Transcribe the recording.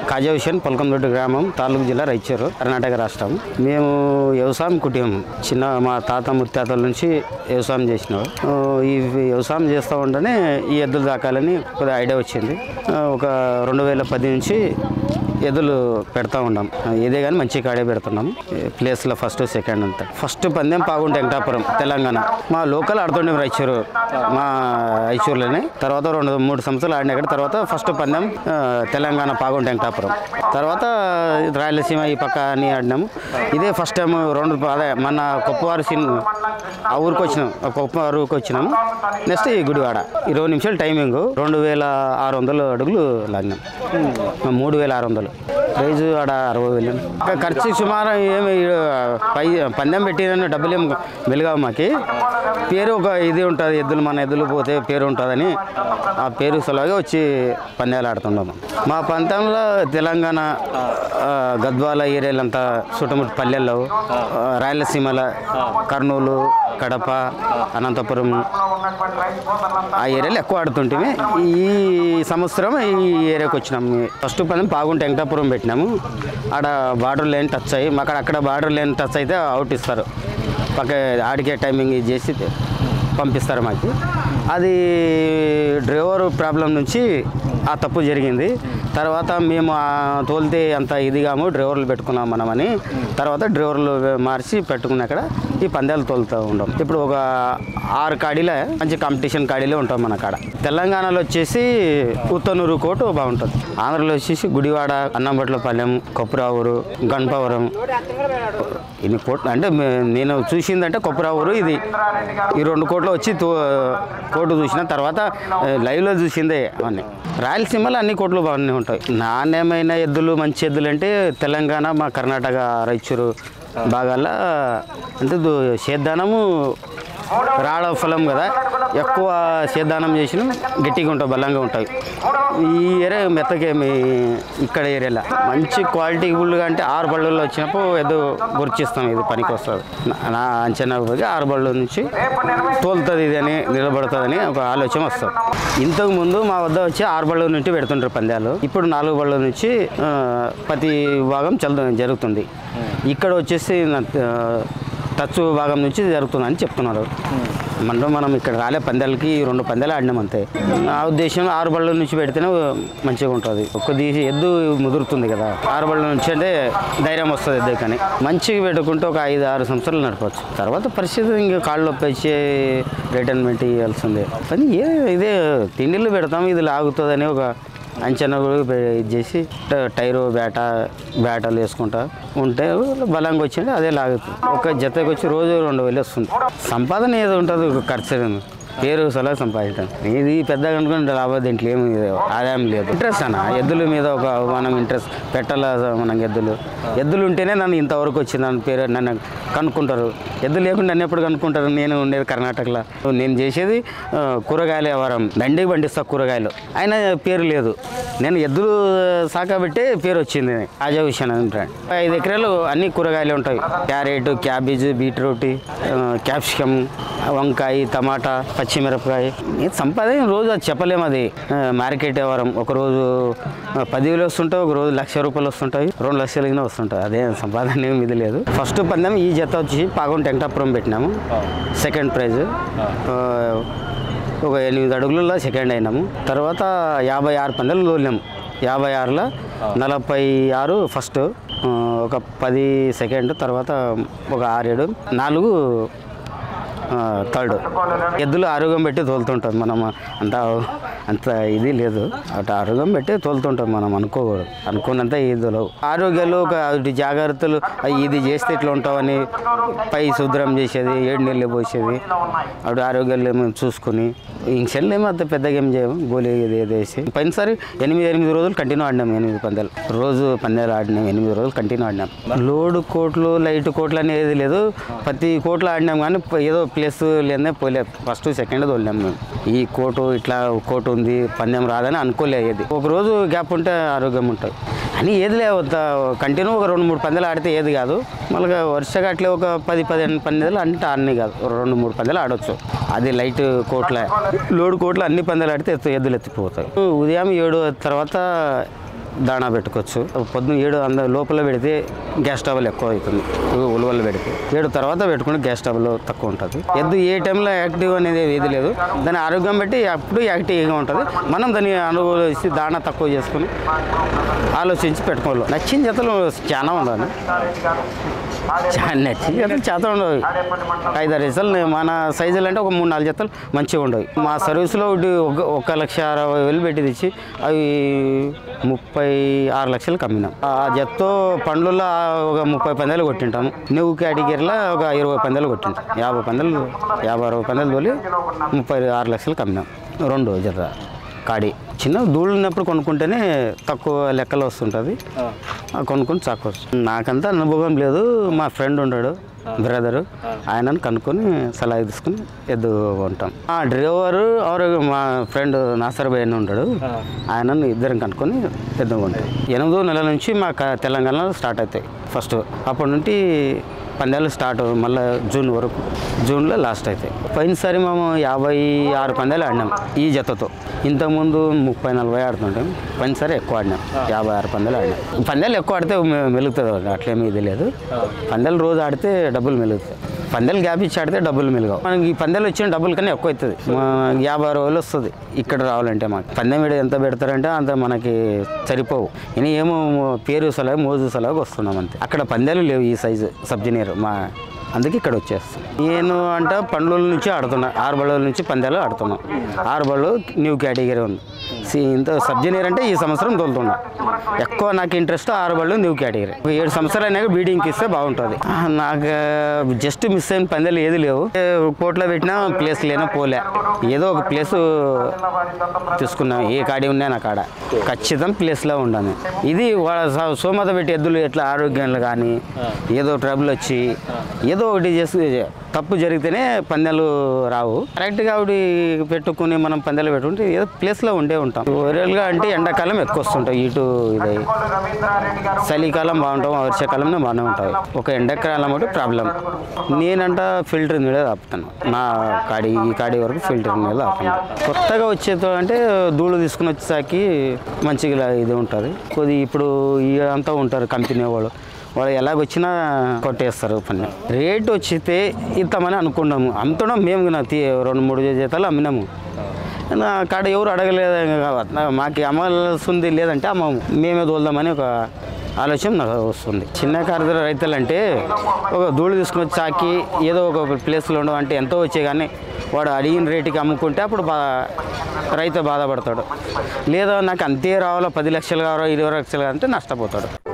కాజావిషన్ పొలకందొడ్డి గ్రామం తాలూకు జిల్లా రైచూరు కర్ణాటక రాష్ట్రం మేము వ్యవసాయం కుటుంబం చిన్న మా తాత ముత్తాతల నుంచి వ్యవసాయం చేసినాం ఆ, ఈ వ్యవసాయం చేస్తూ ఉంటేనే ఈ ఎద్దులు దాకాలని కొద్దిగా ఐడియా వచ్చింది ఆ, ఒక రెండు వేల పది నుంచి ఎద్దులు పెడతా ఉన్నాం ఇదే కానీ మంచి కాడే పెడుతున్నాం ఈ ప్లేస్లో ఫస్ట్ సెకండ్ అంతా ఫస్ట్ పందెం పాగుంటే వెంకటాపురం తెలంగాణ మా లోకల్ ఆడుతుండే రాయచూరు మా రాయచూరులోనే తర్వాత రెండు మూడు సంవత్సరాలు ఆడిన అక్కడ తర్వాత ఫస్ట్ పందెం ఆ, తెలంగాణ పాగుంటే వెంకటాపురం తర్వాత రాయలసీమ ఈ పక్క అని ఆడినాము ఇదే ఫస్ట్ టైం రెండు అదే మన కొప్పవారు సిన్ ఆ ఊరికి వచ్చినాం ఆ కొప్పవారు ఊరికి వచ్చినాము నెక్స్ట్ ఈ గుడివాడ ఇరవై నిమిషాలు టైమింగ్ రెండు వేల ఆరు వందలు అడుగులు లాగినాం మూడు వేల ఆరు వందలు ప్రైజ్ ఆడ అరవై వేలు ఇంకా ఖర్చు సుమారు ఏమి ఆ, పై పందెం పెట్టిన డబ్బులు ఏం వెలుగావు మాకి పేరు ఒక ఇది ఉంటుంది ఎద్దులు మన ఎద్దులు పోతే పేరు ఉంటుందని ఆ పేరు సలహాగా వచ్చి పందాలు ఆడుతున్నాము మా ప్రాంతంలో తెలంగాణ ఆ, గద్వాల ఏరియాలంతా చుట్టుముట్టు పల్లెల్లో ఆ, రాయలసీమల కర్నూలు కడప అనంతపురం ఆ ఏరియాలో ఎక్కువ ఆడుతుంటే ఈ సంవత్సరం ఈ ఏరియాకి వచ్చినాం ఫస్ట్ పని బాగుంటే వెంకటాపురం పెట్టినాము ఆడ బార్డర్ లేని టచ్ అయ్యి మాకు అక్కడ బార్డర్ లేని టచ్ అయితే అవుట్ ఇస్తారు పక్క ఆడికే టైమింగ్ ఇది చేసి పంపిస్తారు మాకు అది డ్రైవర్ ప్రాబ్లం నుంచి ఆ తప్పు జరిగింది తర్వాత మేము ఆ తోలితే అంత ఇదిగాము డ్రైవర్లు పెట్టుకున్నాం మనమని తర్వాత డ్రైవర్లు మార్చి పెట్టుకున్నాక ఈ పందాలు తోలుతూ ఉంటాం ఇప్పుడు ఒక ఆరు కాడీలే మంచి కాంపిటీషన్ కాడీలే ఉంటాం మన కాడ తెలంగాణలో వచ్చేసి ఉత్తనూరు కోటు బాగుంటుంది ఆంధ్రలో వచ్చేసి గుడివాడ అన్నంబట్లపాలెం కొప్పురావూరు గణపవరం ఇన్ని కోట్లు అంటే మే- నేను చూసిందంటే కొప్పురావూరు ఇది ఈ రెండు కోట్లు వచ్చి తో- కోటు చూసిన తర్వాత ఆ, లైవ్లో చూసిందే అవన్నీ రాయలసీమలో అన్ని కోట్లు బాగానే ఉంటాయి నాణ్యమైన ఎద్దులు మంచి ఎద్దులు అంటే తెలంగాణ మా కర్ణాటక రైచూరు భాగాల అంటే దు- సేద్దానము రాళ్ళ ఫలం కదా ఎక్కువ సేద్దానం చేసిన గట్టిగా ఉంటాయి బలంగా ఉంటాయి ఈ ఏరియా మెత్తకేమి ఇక్కడ ఏరియాలో మంచి క్వాలిటీ బుల్గా అంటే ఆరు బళ్ళల్లో వచ్చినప్పుడు ఏదో గుర్తిస్తాం ఇది పనికి వస్తుంది నా- నా అంచనా పోయి ఆరు బళ్ళ నుంచి తోలుతుంది ఇది అని నిలబడుతుందని ఒక ఆలోచన వస్తుంది ఇంతకు ముందు మా వద్ద వచ్చి ఆరు బళ్ళ నుంచి పెడుతుంటారు పందాలు ఇప్పుడు నాలుగు బళ్ళ నుంచి ఆ, ప్రతి భాగం చల్ జరుగుతుంది ఇక్కడ వచ్చేసి నా- ఆ, టచ్ భాగం నుంచి జరుగుతుందని చెప్తున్నారు మనలో మనం ఇక్కడ రాలే పందాలకి ఈ రెండు పందాలు ఆడినాం అంతే నా ఉద్దేశం ఆరు బళ్ళ నుంచి పెడితేనే మంచిగా ఉంటుంది ఒక్క తీసి ఎద్దు ముదురుతుంది కదా ఆరు బళ్ళ నుంచి అంటే ధైర్యం వస్తుంది ఎద్దు కానీ మంచిగా పెట్టుకుంటే ఒక ఐదు ఆరు సంవత్సరాలు నడపచ్చు తర్వాత పరిస్థితి ఇంకా కాళ్ళు నొప్పి వచ్చి రిటైర్మెంట్ ఇవ్వాల్సిందే కానీ ఏ ఇదే తిండిలు పెడతాం ఇది లాగుతుందని ఒక అంచనా కూడా పె- ఇది చేసి ట- టైరు బేట బేటలు వేసుకుంటా ఉంటే బలంగా వచ్చింది అదే లాగుతుంది ఒక జతకి వచ్చి రోజు రెండు వేలు వస్తుంది సంపాదన ఏదో ఉంటుంది ఒక ఖర్చు పేరు సలహా సంపాదించడం ఇది పెద్దగా అనుకుంటే లాభం దీంట్లో ఏమి ఆదాయం లేదు ఇంట్రెస్ట్ అన్న ఎద్దుల మీద ఒక మనం ఇంట్రెస్ట్ పెట్టాల మనం ఎద్దులు ఎద్దులు ఉంటేనే నన్ను ఇంతవరకు వచ్చింది అని పేరు నన్ను కనుక్కుంటారు ఎద్దులు లేకుండా నన్ను ఎప్పుడు కనుక్కుంటారు నేను ఉండేది కర్ణాటకలో నేను చేసేది ఆ, కూరగాయల వ్యవహారం దండికి పండిస్తా కూరగాయలు అయినా పేరు లేదు నేను ఎద్దులు సాకబట్టే పేరు వచ్చింది ఆజా విషయం అంటాడు ఐదు ఎకరాలు అన్ని కూరగాయలు ఉంటాయి క్యారెట్ క్యాబేజ్ బీట్రూట్ ఆ, క్యాప్సికమ్ వంకాయ టమాటా పచ్చిమిరపకాయ ఇది సంపాదన రోజు అది చెప్పలేము అది ఆ, మార్కెట్ వ్యవహారం ఒక రోజు ఆ, పదివేలు వస్తుంటాయి ఒక రోజు లక్ష రూపాయలు వస్తుంటాయి రెండు లక్షలు కింద వస్తుంటాయి అదే సంపాదన ఏమి ఇది లేదు ఫస్ట్ పందెం ఈ జత వచ్చి పాగొంట వెంకటాపురం పెట్టినాము సెకండ్ ప్రైజ్ ఒక ఎనిమిది అడుగులలో సెకండ్ అయినాము తర్వాత యాభై ఆరు పందెలు తోలినాము యాభై ఆరులో నలభై ఆరు ఫస్ట్ ఆ, ఒక పది సెకండ్ తర్వాత ఒక ఆరేడు నాలుగు ఆ, థర్డ్ ఎద్దులు ఆరోగ్యం పెట్టి తోలుతుంటాం మనం అంత అంత ఇది లేదు అటు ఆరోగ్యం పెట్టి తోలుతుంటాం మనం అనుకోకూడదు అనుకున్నంత ఇదిలో ఆరోగ్యాలు ఒక అటు జాగ్రత్తలు అవి ఇది చేస్తే ఇట్లా ఉంటామని పై శుద్రం చేసేది ఏడు నీళ్ళు పోసేది అటు ఆరోగ్యాలు మేము చూసుకుని ఇంకెల్ ఏమో అంత పెద్దగా ఏం చేయము గోలీ ఇది ఇది వేసి పోయినసారి ఎనిమిది ఎనిమిది రోజులు కంటిన్యూ ఆడినాం ఎనిమిది పందాలు రోజు పందాలు ఆడినాం ఎనిమిది రోజులు కంటిన్యూ ఆడినాం లోడ్ కోట్లు లైట్ కోట్లు అనేది లేదు ప్రతి కోట్లు ఆడినాం కానీ ఏదో ప్లేస్ లేదే పోలే ఫస్ట్ సెకండ్ తోలినాం మేము ఈ కోటు ఇట్లా కోటు ఉంది పందెం రాదని అనుకోలేదు ఒక రోజు గ్యాప్ ఉంటే ఆరోగ్యం ఉంటుంది అని ఏది లేవు కంటిన్యూ ఒక రెండు మూడు పందాలు ఆడితే ఏది కాదు మళ్ళీ వరుసగా అట్లే ఒక పది పదిహేను పందాలు అంటే అన్ని కాదు ఒక రెండు మూడు పందాలు ఆడొచ్చు అది లైట్ కోట్ల లోడ్ కోట్లు అన్ని పందాలు ఆడితే ఎత్తు ఎద్దులు ఎత్తిపోతాయి ఉదయం ఏడు తర్వాత దాణా పెట్టుకోవచ్చు పొద్దున్న ఏడు అంద లోపల పెడితే గ్యాస్ స్టవ్లు ఎక్కువ అవుతుంది ఉలవలు పెడితే ఏడు తర్వాత పెట్టుకుంటే గ్యాస్ స్టవ్లో తక్కువ ఉంటుంది ఎద్దు ఏ టైంలో యాక్టివ్ అనేది ఏది లేదు దాని ఆరోగ్యం బట్టి అప్పుడు యాక్టివ్గా ఉంటుంది మనం దాన్ని అనుభవించి దాణా తక్కువ చేసుకుని ఆలోచించి పెట్టుకోవాలి నచ్చిన జతలు చాలా ఉండాలి చాలా నచ్చిన జతలు చాలా ఉండవు ఐదారు జతలు మన సైజులు అంటే ఒక మూడు నాలుగు జతలు మంచిగా ఉండవు మా సర్వీస్లో ఒకటి ఒక ఒక లక్ష అరవై వేలు పెట్టి తెచ్చి అవి ముప్పై ఆరు లక్షలు కమ్మినాం ఆ జత్తో పండ్లలో ఒక ముప్పై పందాలు కొట్టింటాము నువ్వు కేటగిరీలో ఒక ఇరవై పందాలు కొట్టింటాం యాభై పందాలు యాభై అరవై పందాలు తోలి ముప్పై ఆరు లక్షలు కమ్మినాం రెండు జత కాడి చిన్న ధూళి ఉన్నప్పుడు కొనుక్కుంటేనే తక్కువ లెక్కలు వస్తుంటుంది ఆ కొనుక్కొని చాకోవచ్చు నాకంతా అనుభవం లేదు మా ఫ్రెండ్ ఉన్నాడు బ్రదరు ఆయనను కనుక్కొని సలహా తీసుకుని ఎద్దు కొంటాం ఆ డ్రైవరు ఆరు మా ఫ్రెండ్ నాసర్ భాయ్ అని ఉంటాడు ఆయనను ఇద్దరం కనుక్కొని ఎద్దు కొంటాం ఎనిమిదో నెల నుంచి మా క- తెలంగాణలో స్టార్ట్ అవుతాయి ఫస్ట్ అప్పటి నుండి పందాలు స్టార్ట్ మళ్ళీ జూన్ వరకు జూన్లో లాస్ట్ అవుతాయి పోయినసారి మేము యాభై ఆరు పందాలు ఆడినాం ఈ జతతో ఇంతకుముందు ముప్పై నలభై ఆడుతుంటాం పోయినసారి ఎక్కువ ఆడినాం యాభై ఆరు పందాలు ఆడినాం పందాలు ఎక్కువ ఆడితే మె- మెలుగుతుంది అట్లేమీ ఇది లేదు పందాలు రోజు ఆడితే డబ్బులు మెలుగుతాయి పందాలు గ్యాప్ ఇచ్చి ఆడితే డబ్బులు మెలుగావు మనకి ఈ పందాలు వచ్చిన డబ్బులు కన్నా ఎక్కువ అవుతుంది మా యాభై అరవై వేలు వస్తుంది ఇక్కడ రావాలంటే మాకు పందెం మీద ఎంత పెడతారంటే అంత మనకి సరిపోవు ఇനി ఏమో పేరు సలహా మోజు సలహాకి వస్తున్నాం అంతే అక్కడ పందాలు లేవు ఈ సైజు సబ్జీనియర్ మా అందుకే ఇక్కడ వచ్చేస్తాం నేను అంటే పండ్ల నుంచి ఆడుతున్నా ఆరు బళ్ళ నుంచి పందాలు ఆడుతున్నాం ఆరు బళ్ళు న్యూ కేటగిరీ ఉంది సి- ఇంత సబ్జీనియర్ అంటే ఈ సంవత్సరం తోలుతున్నా ఎక్కువ నాకు ఇంట్రెస్ట్ ఆరు బళ్ళు న్యూ కేటగిరీ ఒక ఏడు సంవత్సరాలు అయినాక బీడింగ్కి ఇస్తే బాగుంటుంది ఆ, నాకు జస్ట్ మిస్ అయిన పందాలు ఏది లేవు ఏ కోట్లో పెట్టినా ప్లేస్ లేనా పోలే ఏదో ఒక ప్లేస్ తీసుకున్నాం ఏ కాడి ఉన్నా నా కాడ ఖచ్చితం ప్లేస్లో ఉండాలి ఇది వాళ్ళ స- సోమత పెట్టి ఎద్దులు ఎట్లా ఆరోగ్యంలో కానీ ఏదో ట్రబుల్ వచ్చి ఏదో ఒకటి చేసి తప్పు జరిగితేనే పందాలు రావు కరెక్ట్గా ఆవిడ పెట్టుకుని మనం పందాలు పెట్టుకుంటే ఏదో ప్లేస్లో ఉండే ఉంటాం ఓవరాల్గా అంటే ఎండాకాలం ఎక్కువ వస్తుంటాయి ఇటు ఇది చలికాలం బాగుంటాం వర్షాకాలంలో బాగానే ఉంటాయి ఒక ఎండాకాలం ఒకటి ప్రాబ్లం నేనంట ఫిల్టర్ నీళ్ళే తాపుతాను నా కాడి ఈ కాడి వరకు ఫిల్టర్ నీళ్ళు తాపుతాను కొత్తగా వచ్చేతో అంటే ధూళి తీసుకుని వచ్చేసరికి మంచిగా ఇది ఉంటుంది కొద్ది ఇప్పుడు అంతా ఉంటారు కంపెనీ వాళ్ళు వాళ్ళు ఎలాగొచ్చినా కొట్టేస్తారు పని రేట్ వచ్చితే ఇస్తామని అనుకున్నాము అమ్ముతున్నాం మేము నా తీ- రెండు మూడు జీతాలు అమ్మినాము నా కాడ ఎవరు అడగలేదు కాబట్టి మాకు అమ్మాల్సింది లేదంటే అమ్మము మేమే తోలుదామని ఒక ఆలోచన నాకు వస్తుంది చిన్న కారు రైతులు అంటే ఒక ధూళి తీసుకుని వచ్చి చాకి ఏదో ఒక ప్లేస్లో ఉండవు అంటే ఎంతో వచ్చే కానీ వాడు అడిగిన రేటుకి అమ్ముకుంటే అప్పుడు బా రైతు బాధపడతాడు లేదా నాకు అంతే రావాలో పది లక్షలు కావాలో ఇరవై లక్షలు కావాలంటే నష్టపోతాడు